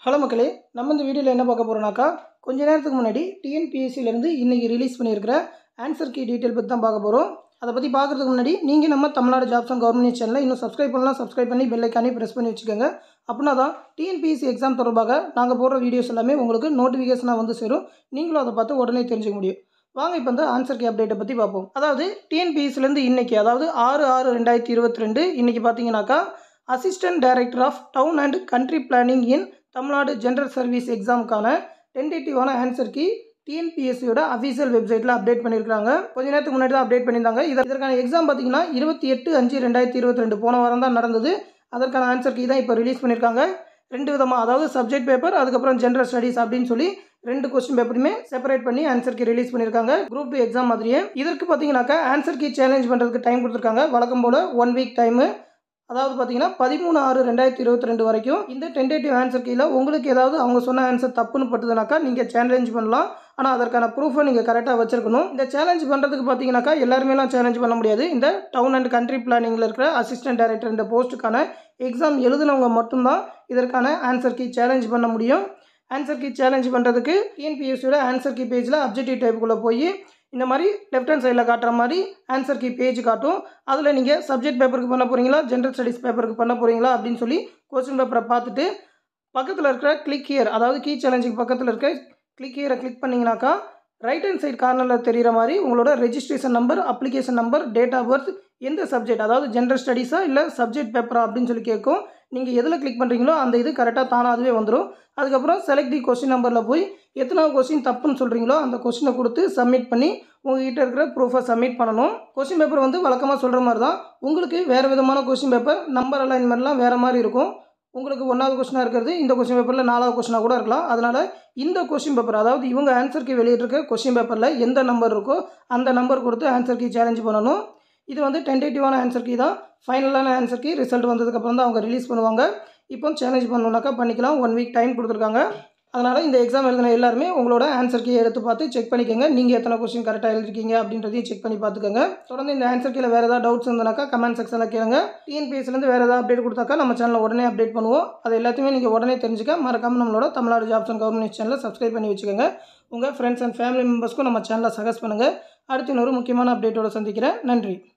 hello மக்களே நம்ம இந்த வீடியோவில் என்ன பார்க்க போகிறோம்னாக்கா கொஞ்ச நேரத்துக்கு முன்னாடி டிஎன்பிஎஸ்சிலேருந்து இன்றைக்கி ரிலீஸ் பண்ணியிருக்கிற ஆன்சர் கீ டீட்டெயில் பற்றி தான் பார்க்க போகிறோம் அதை பற்றி பார்க்குறதுக்கு முன்னாடி நீங்கள் நம்ம தமிழ்நாடு ஜாப்ஸ் அண்ட் கவர்மெண்ட் சேனலை இன்னும் சப்ஸ்கிரைப் பண்ணலாம் சப்ஸ்கிரைப் பண்ணி பெல்லைக்கானே ப்ரெஸ் பண்ணி வச்சுக்கோங்க அப்படின்னா தான் டிஎன்பிஎஸ்சி எக்ஸாம் தொடர்பாக நாங்கள் போடுற வீடியோஸ் எல்லாமே உங்களுக்கு நோட்டிஃபிகேஷனாக வந்து சேரும் நீங்களும் அதை பார்த்து உடனே தெரிஞ்சுக்க முடியும் வாங்க இப்போ இந்த ஆன்சர் கே அப்டேட்டை பற்றி பார்ப்போம் அதாவது டிஎன்பிஎஸ்சிலேருந்து இன்றைக்கி அதாவது ஆறு ஆறு ரெண்டாயிரத்தி இருபத்தி ரெண்டு இன்றைக்கி பார்த்தீங்கன்னாக்கா assistant director of town and country planning in Tamil Nadu general service எக்ஸாமுக்கான டென்டேட்டிவான ஆன்சர் கீ டிஎன்பிஎஸ்சியோட அஃபீஷியல் வெப்சைட்டில் அப்டேட் பண்ணியிருக்காங்க கொஞ்ச நேரத்துக்கு முன்னாடி தான் அப்டேட் பண்ணியிருந்தாங்க இத- இதற்கான எக்ஸாம் பார்த்தீங்கன்னா இருபத்தி எட்டு அஞ்சு ரெண்டாயிரத்தி இருபத்தி ரெண்டு போன வாரம் தான் நடந்தது அதற்கான ஆன்சர் கீ தான் இப்போ ரிலீஸ் பண்ணியிருக்காங்க ரெண்டு விதமாக அதாவது சப்ஜெக்ட் பேப்பர் அதுக்கப்புறம் ஜென்ரல் ஸ்டடீஸ் அப்படின்னு சொல்லி ரெண்டு கொஸ்டின் பேப்பருமே செப்பரேட் பண்ணி ஆன்சர் கீ ரிலீஸ் பண்ணியிருக்காங்க குரூப் டூ எக்ஸாம் மாதிரியே இதற்கு பார்த்தீங்கன்னாக்கா ஆன்சர் கீ சேலஞ்ச் பண்ணுறதுக்கு டைம் கொடுத்துருக்காங்க வழக்கம் போல் ஒன் வீக் டைமு அதாவது பார்த்தீங்கன்னா பதிமூணு ஆறு ரெண்டாயிரத்தி இருபத்தி ரெண்டு வரைக்கும் இந்த டென்டேட்டிவ் ஆன்சர் கீழே உங்களுக்கு ஏதாவது அவங்க சொன்ன ஆன்சர் தப்புன்னு பட்டுதுனாக்கா நீங்கள் சேலஞ்ச் பண்ணலாம் ஆனால் அதற்கான ப்ரூஃபை நீங்கள் கரெக்டாக வச்சிருக்கணும் இந்த சேலஞ்ச் பண்ணுறதுக்கு பார்த்தீங்கன்னாக்கா எல்லாருமேலாம் சேலஞ்ச் பண்ண முடியாது இந்த டவுன் அண்ட் கண்ட்ரி பிளானிங்கில் இருக்கிற அசிஸ்டன்ட் டைரக்டர் இந்த போஸ்ட்டுக்கான எக்ஸாம் எழுதுனவங்க மட்டும்தான் இதற்கான ஆன்சர் கீ சேலஞ்ச் பண்ண முடியும் ஆன்சர் கீ சேலஞ்ச் பண்ணுறதுக்கு டிஎன்பிஎஸ்சியோட ஆன்சர் கீ பேஜில் அப்ஜெக்டிவ் டைப்புக்குள்ளே போய் இந்த மாதிரி லெஃப்ட் ஹேண்ட் சைடில் காட்டுற மாதிரி ஆன்சர் கீ பேஜ் காட்டும் அதில் நீங்கள் சப்ஜெக்ட் பேப்பருக்கு பண்ண போகிறீங்களா ஜென்ரல் ஸ்டடீஸ் பேப்பருக்கு பண்ண போகிறீங்களா அப்படின்னு சொல்லி கொஸ்டின் பேப்பரை பார்த்துட்டு பக்கத்தில் இருக்கிற கிளிக் ஹியர் அதாவது கீ சேலஞ்சுக்கு பக்கத்தில் இருக்க கிளிக் ஹியரை கிளிக் பண்ணிங்கனாக்கா ரைட் ஹேண்ட் சைடு கார்னரில் தெரிகிற மாதிரி உங்களோட registration number application number date of birth எந்த சப்ஜெக்ட் அதாவது ஜென்ரல் ஸ்டடீஸா இல்லை சப்ஜெக்ட் பேப்பரா அப்படின்னு சொல்லி கேட்கும் நீங்கள் எதில் கிளிக் பண்ணுறீங்களோ அந்த இது கரெக்டாக தானாக அதுவே வந்துடும் அதுக்கப்புறம் செலக்ட் தி கொஸ்டின் நம்பரில் போய் எத்தனாவது கொஸ்டின் தப்புன்னு சொல்கிறீங்களோ அந்த கொஸ்டினை கொடுத்து சப்மிட் பண்ணி உங்ககிட்ட இருக்கிற ப்ரூஃபை சப்மிட் பண்ணணும் கொஸ்டின் பேப்பர் வந்து வழக்கமாக சொல்கிற மாதிரி தான் உங்களுக்கு வேறு விதமான கொஸ்டின் பேப்பர் நம்பர் அலைன்மெண்ட்லாம் வேறு மாதிரி இருக்கும் உங்களுக்கு ஒன்றாவது கொஸ்டினாக இருக்கிறது இந்த கொஸ்டின் பேப்பரில் நாலாவது கொஸ்டினாக கூட இருக்கலாம் அதனால் இந்த கொஸ்டின் பேப்பர் அதாவது இவங்க ஆன்சருக்கு வெளியிட்டிருக்க கொஸ்டின் பேப்பரில் எந்த நம்பர் இருக்கோ அந்த நம்பர் கொடுத்து ஆன்சர் கீ சேலஞ்ச் பண்ணணும் இது வந்து டென்டேட்டிவான ஆன்சர் கீ தான் ஃபைனலான ஆன்சர் கீ ரிசல்ட் வந்ததுக்கப்புறம் தான் அவங்க ரிலீஸ் பண்ணுவாங்க இப்போ சேலஞ்ச் பண்ணணுன்னாக்கா பண்ணிக்கலாம் ஒன் வீக் டைம் கொடுத்துருக்காங்க அதனால் இந்த எக்ஸாம் எழுதின எல்லாருமே உங்களோட ஆன்சர் கீ எடுத்து பார்த்து செக் பண்ணிக்கோங்க நீங்கள் எத்தனை கொஸ்டின் கரெக்டாக எழுதிருக்கீங்க அப்படின்றதையும் செக் பண்ணி பார்த்துக்கோங்க தொடர்ந்து இந்த ஆன்சர் கீழே வேறு ஏதாவது டவுட்ஸ் இருந்தனாக்கா கமெண்ட் செக்ஷனில் கேளுங்க டிஎன்பிஎஸ்லேருந்து வேறு ஏதாவது அப்டேட் கொடுத்தாக்கா நம்ம சேனலில் உடனே அப்டேட் பண்ணுவோம் அது எல்லாத்தையுமே நீங்கள் உடனே தெரிஞ்சுக்க மறக்காமல் நம்மளோட தமிழ்நாடு ஜாப்ஸ் அண்ட் கவர்மெண்ட் சேனலை சப்ஸ்கிரைப் பண்ணி வச்சுக்கோங்க உங்கள் ஃப்ரெண்ட்ஸ் அண்ட் ஃபேமிலி மெம்பர்ஸ்க்கும் நம்ம சேனலை சஜஸ்ட் பண்ணுங்கள் அடுத்து இன்னொரு முக்கியமான அப்டேட்டோட சந்திக்கிறேன் நன்றி